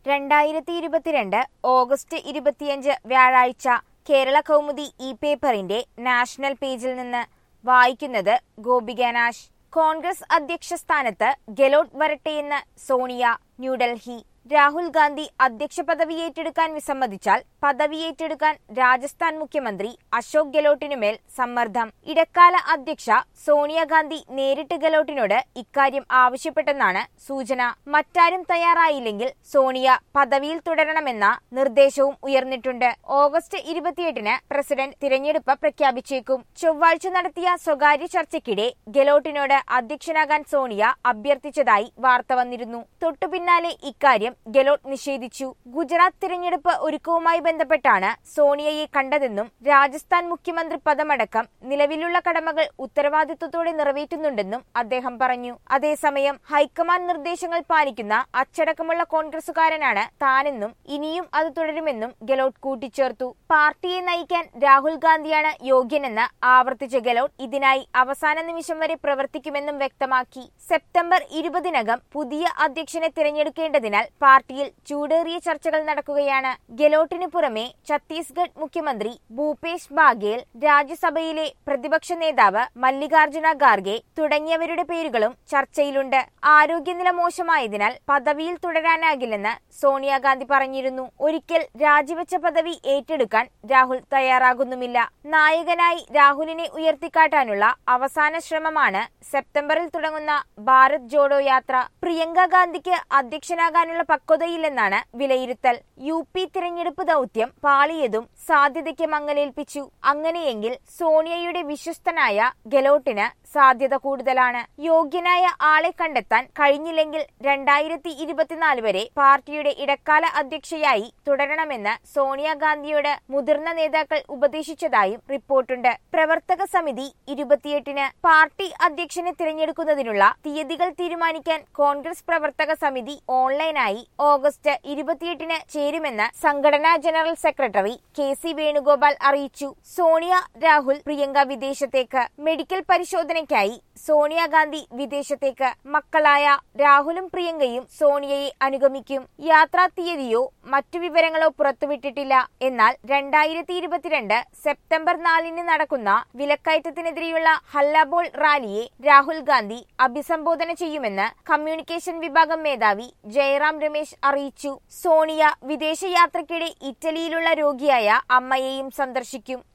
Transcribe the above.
രണ്ടായിരത്തി ഇരുപത്തിരണ്ട് ഓഗസ്റ്റ് ഇരുപത്തിയഞ്ച് വ്യാഴാഴ്ച കേരള കൗമുദി ഇ പേപ്പറിന്റെ നാഷണൽ പേജിൽ നിന്ന് വായിക്കുന്നത് ഗോപിക നാശ് കോൺഗ്രസ് അധ്യക്ഷ സ്ഥാനത്ത് ഗെലോട്ട് വരട്ടെയെന്ന് സോണിയ ന്യൂഡൽഹി രാഹുൽ ഗാന്ധി അധ്യക്ഷ പദവി ഏറ്റെടുക്കാൻ വിസമ്മതിച്ചാൽ പദവി ഏറ്റെടുക്കാൻ രാജസ്ഥാൻ മുഖ്യമന്ത്രി അശോക് ഗെലോട്ടിനുമേൽ സമ്മർദ്ദം ഇടക്കാല അധ്യക്ഷ സോണിയാഗാന്ധി നേരിട്ട് ഗെലോട്ടിനോട് ഇക്കാര്യം ആവശ്യപ്പെട്ടെന്നാണ് സൂചന മറ്റാരും തയ്യാറായില്ലെങ്കിൽ സോണിയ പദവിയിൽ തുടരണമെന്ന നിർദ്ദേശവും ഉയർന്നിട്ടുണ്ട് ഓഗസ്റ്റ് ഇരുപത്തിയെട്ടിന് പ്രസിഡന്റ് തിരഞ്ഞെടുപ്പ് പ്രഖ്യാപിച്ചേക്കും ചൊവ്വാഴ്ച നടത്തിയ സ്വകാര്യ ചർച്ചയ്ക്കിടെ ഗെലോട്ടിനോട് അധ്യക്ഷനാകാൻ സോണിയ അഭ്യർത്ഥിച്ചതായി വാർത്ത വന്നിരുന്നു തൊട്ടുപിന്നാലെ ഇക്കാര്യം ഗെലോട്ട് നിഷേധിച്ചു ഗുജറാത്ത് തിരഞ്ഞെടുപ്പ് ഒരുക്കവുമായി ബന്ധപ്പെട്ടാണ് സോണിയയെ കണ്ടതെന്നും രാജസ്ഥാൻ മുഖ്യമന്ത്രി പദമടക്കം നിലവിലുള്ള കടമകൾ ഉത്തരവാദിത്വത്തോടെ നിറവേറ്റുന്നുണ്ടെന്നും അദ്ദേഹം പറഞ്ഞു അതേസമയം ഹൈക്കമാൻഡ് നിർദ്ദേശങ്ങൾ പാലിക്കുന്ന അച്ചടക്കമുള്ള കോൺഗ്രസുകാരനാണ് താനെന്നും ഇനിയും അത് തുടരുമെന്നും ഗെലോട്ട് കൂട്ടിച്ചേർത്തു പാർട്ടിയെ നയിക്കാൻ രാഹുൽ ഗാന്ധിയാണ് യോഗ്യനെന്ന് ആവർത്തിച്ച ഗെലോട്ട് ഇതിനായി അവസാന നിമിഷം വരെ പ്രവർത്തിക്കുമെന്നും വ്യക്തമാക്കി സെപ്റ്റംബർ ഇരുപതിനകം പുതിയ അധ്യക്ഷനെ തിരഞ്ഞെടുക്കേണ്ടതിനാൽ പാർട്ടിയിൽ ചൂടേറിയ ചർച്ചകൾ നടക്കുകയാണ് ഗെലോട്ടിന് പുറമെ ഛത്തീസ്ഗഡ് മുഖ്യമന്ത്രി ഭൂപേഷ് ബാഗേൽ രാജ്യസഭയിലെ പ്രതിപക്ഷ നേതാവ് മല്ലികാർജുന ഖാർഗെ തുടങ്ങിയവരുടെ പേരുകളും ചർച്ചയിലുണ്ട് ആരോഗ്യനില മോശമായതിനാൽ പദവിയിൽ തുടരാനാകില്ലെന്ന് സോണിയാഗാന്ധി പറഞ്ഞിരുന്നു ഒരിക്കൽ രാജിവെച്ച പദവി ഏറ്റെടുക്കാൻ രാഹുൽ തയ്യാറാകുന്നുമില്ല നായകനായി രാഹുലിനെ ഉയർത്തിക്കാട്ടാനുള്ള അവസാന ശ്രമമാണ് സെപ്റ്റംബറിൽ തുടങ്ങുന്ന ഭാരത് ജോഡോ യാത്ര പ്രിയങ്ക ഗാന്ധിക്ക് അധ്യക്ഷനാകാനുള്ള പക്വതയില്ലെന്നാണ് വിലയിരുത്തൽ യു പി തിരഞ്ഞെടുപ്പ് ദൗത്യം പാളിയതും സാധ്യതയ്ക്ക് മങ്ങലേൽപ്പിച്ചു അങ്ങനെയെങ്കിൽ സോണിയയുടെ വിശ്വസ്തനായ ഗെലോട്ടിന് സാധ്യത കൂടുതലാണ് യോഗ്യനായ ആളെ കണ്ടെത്താൻ കഴിഞ്ഞില്ലെങ്കിൽ രണ്ടായിരത്തി ഇരുപത്തിനാല് വരെ പാർട്ടിയുടെ ഇടക്കാല അധ്യക്ഷയായി തുടരണമെന്ന് സോണിയാഗാന്ധിയോട് മുതിർന്ന നേതാക്കൾ ഉപദേശിച്ചതായും റിപ്പോർട്ടുണ്ട് പ്രവർത്തക സമിതി ഇരുപത്തിയെട്ടിന് പാർട്ടി അധ്യക്ഷനെ തിരഞ്ഞെടുക്കുന്നതിനുള്ള തീയതികൾ തീരുമാനിക്കാൻ കോൺഗ്രസ് പ്രവർത്തക സമിതി ഓൺലൈനായി ഓഗസ്റ്റ് ഇരുപത്തിയെട്ടിന് ചേരുമെന്ന് സംഘടനാ general secretary K C Venugopal അറിയിച്ചു സോണിയ രാഹുൽ പ്രിയങ്ക വിദേശത്തേക്ക് മെഡിക്കൽ പരിശോധനയ്ക്കായി സോണിയാഗാന്ധി വിദേശത്തേക്ക് മക്കളായ രാഹുലും പ്രിയങ്കയും സോണിയയെ അനുഗമിക്കും യാത്രാ തീയതിയോ മറ്റു വിവരങ്ങളോ പുറത്തുവിട്ടിട്ടില്ല എന്നാൽ രണ്ടായിരത്തി ഇരുപത്തിരണ്ട് സെപ്റ്റംബർ നാലിന് നടക്കുന്ന വിലക്കയറ്റത്തിനെതിരെയുള്ള ഹല്ലബോൾ റാലിയെ രാഹുൽ ഗാന്ധി അഭിസംബോധന ചെയ്യുമെന്ന് കമ്മ്യൂണിക്കേഷൻ വിഭാഗം മേധാവി ജയറാം രമേശ് അറിയിച്ചു സോണിയ വിദേശയാത്രയ്ക്കിടെ ഇറ്റലിയിലുള്ള രോഗിയായ അമ്മയെയും സന്ദർശിക്കും